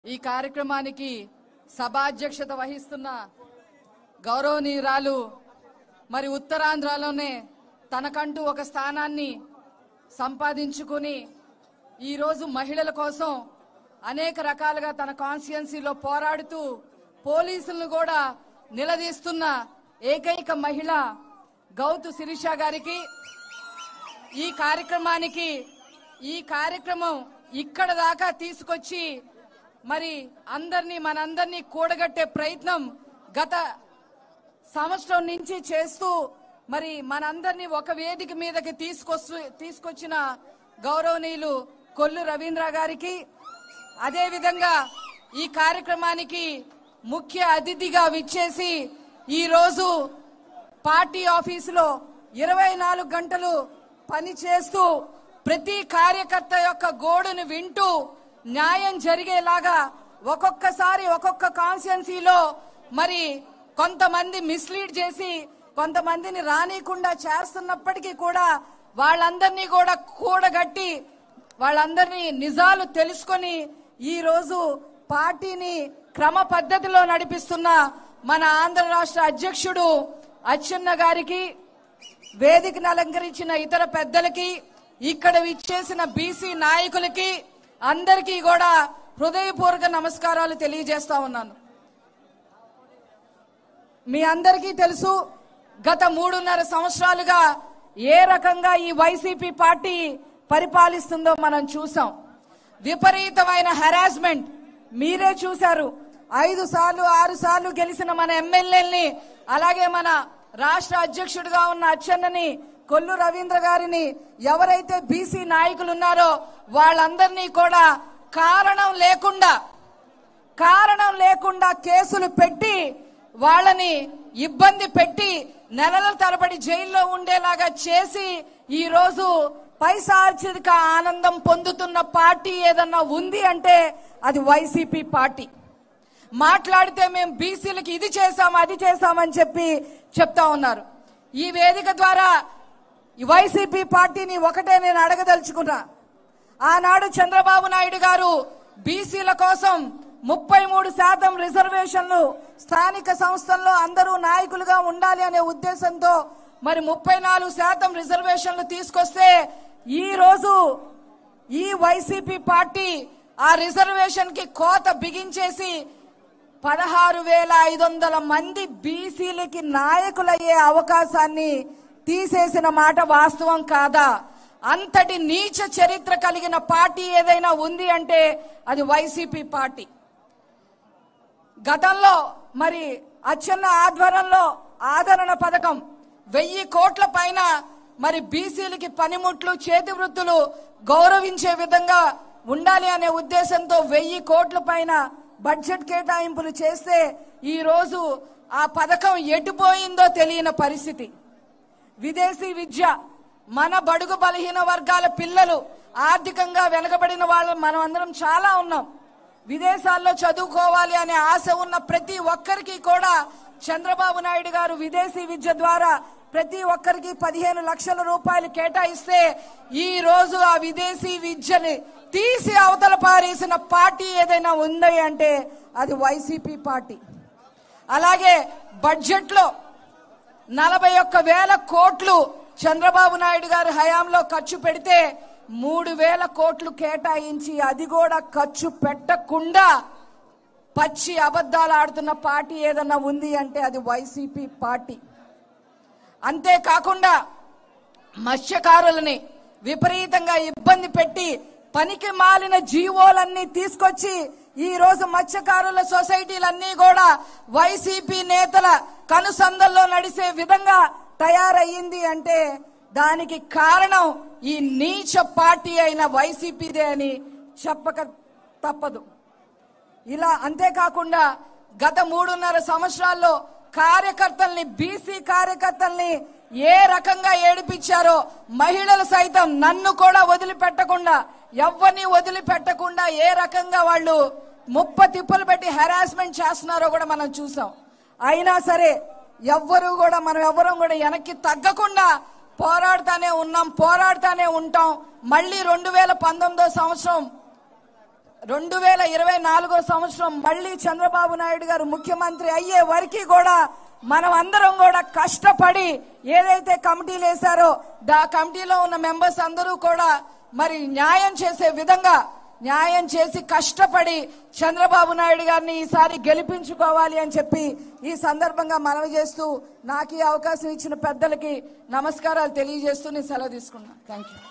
ఈ కార్యక్రమానికి సభాధ్యక్షత వహిస్తున్న గౌరవనీయురాలు మరి ఉత్తరాంధ్రలోనే తనకంటూ ఒక స్థానాన్ని సంపాదించుకుని ఈరోజు మహిళల కోసం అనేక రకాలుగా తన కాన్స్టిట్యున్సీలో పోరాడుతూ పోలీసులను కూడా నిలదీస్తున్న ఏకైక మహిళ గౌతు శిరీష గారికి ఈ కార్యక్రమానికి ఈ కార్యక్రమం ఇక్కడ దాకా తీసుకొచ్చి మరి అందరినీ మనందరినీ కూడగట్టే ప్రయత్నం గత సంవత్సరం నుంచి చేస్తూ మరి మనందరినీ ఒక వేదిక మీదకి తీసుకొస్తూ తీసుకొచ్చిన గౌరవనీయులు కొల్లు రవీంద్ర గారికి అదే విధంగా ఈ కార్యక్రమానికి ముఖ్య అతిథిగా విచ్చేసి ఈ రోజు పార్టీ ఆఫీసులో ఇరవై నాలుగు గంటలు పని చేస్తూ ప్రతి కార్యకర్త యొక్క గోడును వింటూ న్యాయం జరిగేలాగా ఒక్కొక్కసారి ఒక్కొక్క కాన్స్టిట్యున్సీలో మరి కొంతమంది మిస్లీడ్ చేసి కొంతమందిని రానికుండా చేస్తున్నప్పటికీ కూడా వాళ్ళందరినీ కూడా కూడగట్టి వాళ్ళందరినీ నిజాలు తెలుసుకొని ఈ రోజు పార్టీని క్రమ పద్ధతిలో నడిపిస్తున్న మన ఆంధ్ర రాష్ట్ర అధ్యక్షుడు అచ్చెన్న గారికి వేదికను అలంకరించిన ఇతర పెద్దలకి ఇక్కడ విచ్చేసిన బీసీ నాయకులకి అందరికీ కూడా హృదయపూర్వక నమస్కారాలు తెలియజేస్తా ఉన్నాను మీ అందరికీ తెలుసు గత మూడున్నర సంవత్సరాలుగా ఏ రకంగా ఈ వైసీపీ పార్టీ పరిపాలిస్తుందో మనం చూసాం విపరీతమైన హెరాస్మెంట్ మీరే చూశారు ఐదు సార్లు ఆరు సార్లు గెలిచిన మన ఎమ్మెల్యేల్ని అలాగే మన రాష్ట్ర అధ్యక్షుడిగా ఉన్న అచ్చెన్నని కొల్లు రవీంద్ర గారిని ఎవరైతే బీసీ నాయకులు ఉన్నారో వాళ్ళందరినీ కూడా కారణం లేకుండా కారణం లేకుండా కేసులు పెట్టి వాళ్ళని ఇబ్బంది పెట్టి నెలల తరబడి జైల్లో ఉండేలాగా చేసి ఈ రోజు పైసార్చిక ఆనందం పొందుతున్న పార్టీ ఏదన్నా ఉంది అంటే అది వైసీపీ పార్టీ మాట్లాడితే మేము బీసీలకి ఇది చేశాం అది చేశామని చెప్పి చెప్తా ఉన్నారు ఈ వేదిక ద్వారా ఈ వైసీపీ పార్టీని ఒకటే నేను అడగదలుచుకున్నా ఆనాడు చంద్రబాబు నాయుడు గారు బీసీల కోసం ముప్పై మూడు శాతం రిజర్వేషన్లు స్థానిక సంస్థల్లో అందరూ నాయకులుగా ఉండాలి అనే ఉద్దేశంతో మరి ముప్పై నాలుగు శాతం రిజర్వేషన్లు తీసుకొస్తే ఈ రోజు ఈ వైసీపీ పార్టీ ఆ రిజర్వేషన్ కి కోత బిగించేసి పదహారు వేల ఐదు వందల మంది బీసీలకి నాయకులయ్యే అవకాశాన్ని తీసేసిన మాట వాస్తవం కాదా అంతటి నీచ చరిత్ర కలిగిన పార్టీ ఏదైనా ఉంది అంటే అది వైసీపీ పార్టీ గతంలో మరి అచ్చెన్న ఆధ్వర్యంలో ఆదరణ పథకం వెయ్యి కోట్ల పైన మరి బీసీలకి పనిముట్లు చేతి వృత్తులు గౌరవించే విధంగా ఉండాలి అనే ఉద్దేశంతో వెయ్యి కోట్ల పైన బడ్జెట్ కేటాయింపులు చేస్తే ఈ రోజు ఆ పథకం ఎటుపోయిందో తెలియని పరిస్థితి విదేశీ విద్య మన బడుగు బలహీన వర్గాల పిల్లలు ఆర్థికంగా వెనకబడిన వాళ్ళు మనం అందరం చాలా ఉన్నాం విదేశాల్లో చదువుకోవాలి అనే ఆశ ఉన్న ప్రతి ఒక్కరికి కూడా చంద్రబాబు నాయుడు గారు విదేశీ విద్య ద్వారా ప్రతి ఒక్కరికి పదిహేను లక్షల రూపాయలు కేటాయిస్తే ఈ రోజు ఆ విదేశీ విద్యని తీసి అవతల పారేసిన పార్టీ ఏదైనా ఉంది అంటే అది వైసీపీ పార్టీ అలాగే బడ్జెట్ లో నలభై ఒక్క వేల కోట్లు చంద్రబాబు నాయుడు గారి హయాంలో ఖర్చు పెడితే మూడు వేల కోట్లు కేటాయించి అది కూడా ఖర్చు పెట్టకుండా పచ్చి అబద్ధాలు ఆడుతున్న పార్టీ ఏదన్నా ఉంది అంటే అది వైసీపీ పార్టీ అంతేకాకుండా మత్స్యకారులని విపరీతంగా ఇబ్బంది పెట్టి పనికి మాలిన జీవోలన్నీ తీసుకొచ్చి ఈ రోజు మత్స్యకారుల సొసైటీలన్నీ కూడా వైసీపీ నేతల కనుసందల్లో నడిసే విధంగా తయారయ్యింది అంటే దానికి కారణం ఈ నీచ పార్టీ అయిన వైసీపీదే అని చెప్పక తప్పదు ఇలా అంతేకాకుండా గత మూడున్నర సంవత్సరాల్లో కార్యకర్తల్ని బీసీ కార్యకర్తల్ని ఏ రకంగా ఏడిపించారో మహిళలు సైతం నన్ను కూడా వదిలిపెట్టకుండా ఎవ్వరిని వదిలిపెట్టకుండా ఏ రకంగా వాళ్ళు ముప్ప తిప్పలు పెట్టి హెరాస్మెంట్ చేస్తున్నారో కూడా మనం చూసాం అయినా సరే ఎవ్వరు కూడా మనం ఎవ్వరం కూడా వెనక్కి తగ్గకుండా పోరాడుతానే ఉన్నాం పోరాడుతానే ఉంటాం మళ్ళీ రెండు వేల పంతొమ్మిదో సంవత్సరం రెండు వేల ఇరవై నాలుగో సంవత్సరం మళ్ళీ చంద్రబాబు నాయుడు గారు ముఖ్యమంత్రి అయ్యే వరకు కూడా మనం అందరం కూడా కష్టపడి ఏదైతే కమిటీలు వేశారో ఆ కమిటీలో ఉన్న మెంబర్స్ అందరూ కూడా మరి న్యాయం చేసే విధంగా న్యాయం చేసి కష్టపడి చంద్రబాబు నాయుడు గారిని ఈసారి గెలిపించుకోవాలి అని చెప్పి ఈ సందర్భంగా మనవి చేస్తూ నాకు ఈ అవకాశం ఇచ్చిన పెద్దలకి నమస్కారాలు తెలియజేస్తూ నేను సెలవు తీసుకున్నాను థ్యాంక్ యూ